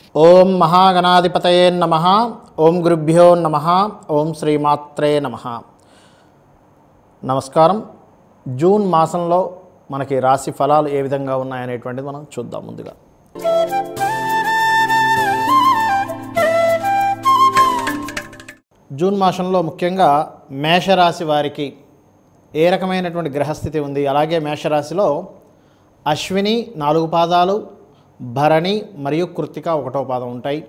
ఓం మహాగణాధిపతయే నమ ఓం గురుభ్యో నమ ఓం శ్రీమాత్రే నమ నమస్కారం జూన్ మాసంలో మనకి రాశి ఫలాలు ఏ విధంగా ఉన్నాయనేటువంటిది మనం చూద్దాం ముందుగా జూన్ మాసంలో ముఖ్యంగా మేషరాశి వారికి ఏ రకమైనటువంటి గ్రహస్థితి ఉంది అలాగే మేషరాశిలో అశ్విని నాలుగు పాదాలు భరణి మరియు కృత్తిక ఒకటో పాదం ఉంటాయి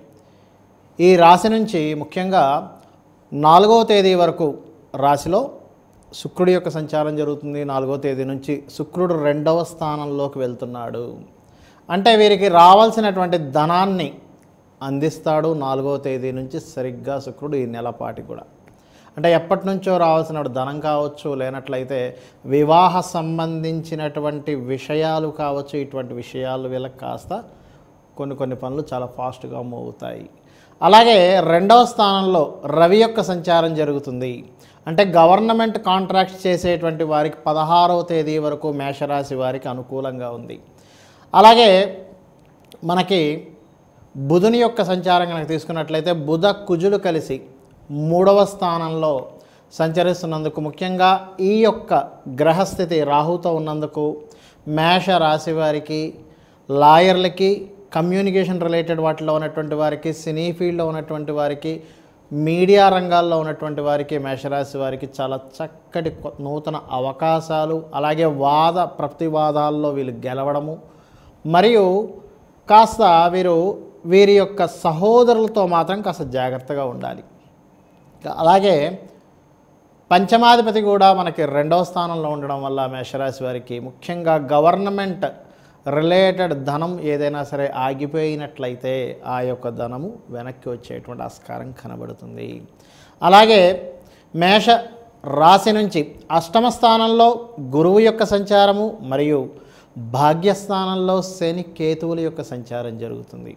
ఈ రాశి నుంచి ముఖ్యంగా నాలుగవ తేదీ వరకు రాశిలో శుక్రుడి యొక్క సంచారం జరుగుతుంది నాలుగో తేదీ నుంచి శుక్రుడు రెండవ స్థానంలోకి వెళ్తున్నాడు అంటే వీరికి రావాల్సినటువంటి ధనాన్ని అందిస్తాడు నాలుగో తేదీ నుంచి సరిగ్గా శుక్రుడు ఈ నెలపాటి కూడా అంటే ఎప్పటి నుంచో రావాల్సిన ధనం కావచ్చు లేనట్లయితే వివాహ సంబంధించినటువంటి విషయాలు కావచ్చు ఇటువంటి విషయాలు వీళ్ళకి కాస్త కొన్ని కొన్ని పనులు చాలా ఫాస్ట్గా మూవ్ అవుతాయి అలాగే రెండవ స్థానంలో రవి యొక్క సంచారం జరుగుతుంది అంటే గవర్నమెంట్ కాంట్రాక్ట్స్ చేసేటువంటి వారికి పదహారవ తేదీ వరకు మేషరాశి వారికి అనుకూలంగా ఉంది అలాగే మనకి బుధుని యొక్క సంచారం కనుక తీసుకున్నట్లయితే బుధ కుజులు కలిసి మూడవ స్థానంలో సంచరిస్తున్నందుకు ముఖ్యంగా ఈ యొక్క గ్రహస్థితి రాహుతో ఉన్నందుకు మేష రాశి వారికి లాయర్లకి కమ్యూనికేషన్ రిలేటెడ్ వాటిలో ఉన్నటువంటి వారికి సినీ ఫీల్డ్లో ఉన్నటువంటి వారికి మీడియా రంగాల్లో ఉన్నటువంటి వారికి మేషరాశి వారికి చాలా చక్కటి కొ- నూతన అవకాశాలు అలాగే వాద ప్రతివాదాల్లో వీళ్ళు గెలవడము మరియు కాస్త వీరు వీరి యొక్క సహోదరులతో మాత్రం కాస్త జాగ్రత్తగా ఉండాలి అలాగే పంచమాధిపతి కూడా మనకి రెండవ స్థానంలో ఉండడం వల్ల మేషరాశి వారికి ముఖ్యంగా గవర్నమెంట్ రిలేటెడ్ ధనం ఏదైనా సరే ఆగిపోయినట్లయితే ఆ యొక్క ధనము వెనక్కి వచ్చేటువంటి ఆస్కారం కనబడుతుంది అలాగే మేష రాశి నుంచి అష్టమ స్థానంలో గురువు యొక్క సంచారము మరియు భాగ్యస్థానంలో శని కేతువుల యొక్క సంచారం జరుగుతుంది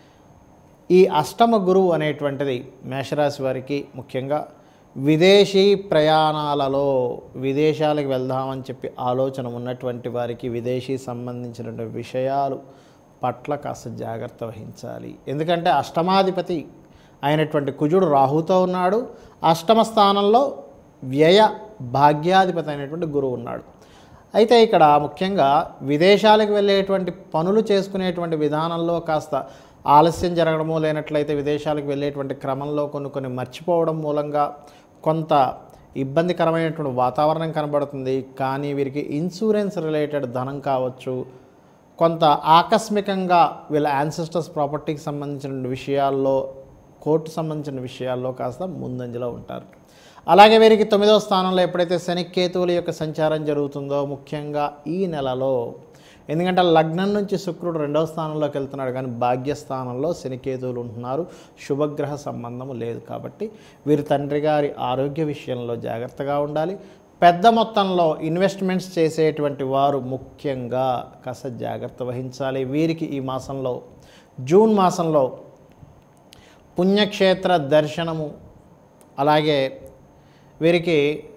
ఈ అష్టమ గురువు అనేటువంటిది మేషరాశి వారికి ముఖ్యంగా విదేశీ ప్రయాణాలలో విదేశాలకు వెళ్దామని చెప్పి ఆలోచన ఉన్నటువంటి వారికి విదేశీ సంబంధించినటువంటి విషయాలు పట్ల కాస్త జాగ్రత్త వహించాలి ఎందుకంటే అష్టమాధిపతి అయినటువంటి కుజుడు రాహుతో ఉన్నాడు అష్టమ స్థానంలో వ్యయ భాగ్యాధిపతి అయినటువంటి గురువు ఉన్నాడు అయితే ఇక్కడ ముఖ్యంగా విదేశాలకు వెళ్ళేటువంటి పనులు చేసుకునేటువంటి విధానంలో కాస్త ఆలస్యం జరగడమో లేనట్లయితే విదేశాలకు వెళ్ళేటువంటి క్రమంలో కొన్ని కొన్ని మర్చిపోవడం మూలంగా కొంత ఇబ్బందికరమైనటువంటి వాతావరణం కనబడుతుంది కానీ వీరికి ఇన్సూరెన్స్ రిలేటెడ్ ధనం కావచ్చు కొంత ఆకస్మికంగా వీళ్ళ యాన్సిస్టర్స్ ప్రాపర్టీకి సంబంధించిన విషయాల్లో కోర్టు సంబంధించిన విషయాల్లో కాస్త ముందంజలో ఉంటారు అలాగే వీరికి తొమ్మిదవ స్థానంలో ఎప్పుడైతే శనికేతువుల యొక్క సంచారం జరుగుతుందో ముఖ్యంగా ఈ నెలలో ఎందుకంటే లగ్నం నుంచి శుక్రుడు రెండవ స్థానంలోకి వెళ్తున్నాడు కానీ భాగ్యస్థానంలో శనికేతువులు ఉంటున్నారు శుభగ్రహ సంబంధం లేదు కాబట్టి వీరి తండ్రి గారి ఆరోగ్య విషయంలో జాగ్రత్తగా ఉండాలి పెద్ద మొత్తంలో ఇన్వెస్ట్మెంట్స్ చేసేటువంటి వారు ముఖ్యంగా కాస్త జాగ్రత్త వహించాలి వీరికి ఈ మాసంలో జూన్ మాసంలో పుణ్యక్షేత్ర దర్శనము అలాగే వీరికి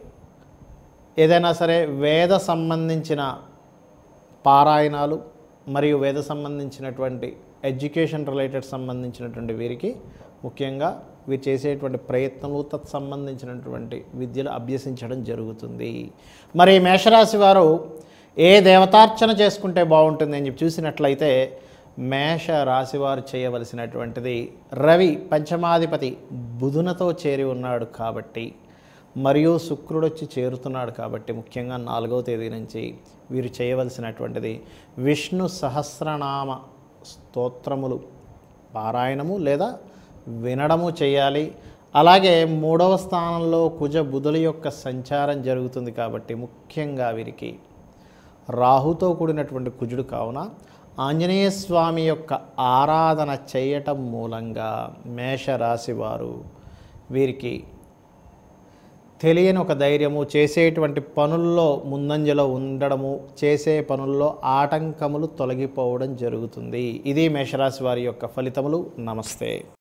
ఏదైనా సరే వేద సంబంధించిన పారాయణాలు మరియు వేద సంబంధించినటువంటి ఎడ్యుకేషన్ రిలేటెడ్ సంబంధించినటువంటి వీరికి ముఖ్యంగా వీరు చేసేటువంటి ప్రయత్నలు తత్ సంబంధించినటువంటి విద్యలు అభ్యసించడం జరుగుతుంది మరి ఈ మేషరాశి వారు ఏ దేవతార్చన చేసుకుంటే బాగుంటుంది అని చెప్పి చూసినట్లయితే మేష రాశి వారు చేయవలసినటువంటిది రవి పంచమాధిపతి బుధునతో చేరి ఉన్నాడు కాబట్టి మరియు శుక్రుడు వచ్చి చేరుతున్నాడు కాబట్టి ముఖ్యంగా నాలుగవ తేదీ నుంచి వీరు చేయవలసినటువంటిది విష్ణు సహస్రనామ స్తోత్రములు పారాయణము లేదా వినడము చేయాలి అలాగే మూడవ స్థానంలో కుజ బుధుల యొక్క సంచారం జరుగుతుంది కాబట్టి ముఖ్యంగా వీరికి రాహుతో కూడినటువంటి కుజుడు కావున ఆంజనేయ స్వామి యొక్క ఆరాధన చేయటం మూలంగా మేషరాశి వారు వీరికి తెలియని ఒక ధైర్యము చేసేటువంటి పనుల్లో ముందంజలో ఉండడము చేసే పనుల్లో ఆటంకములు తొలగిపోవడం జరుగుతుంది ఇది మేషరాశి వారి యొక్క ఫలితములు నమస్తే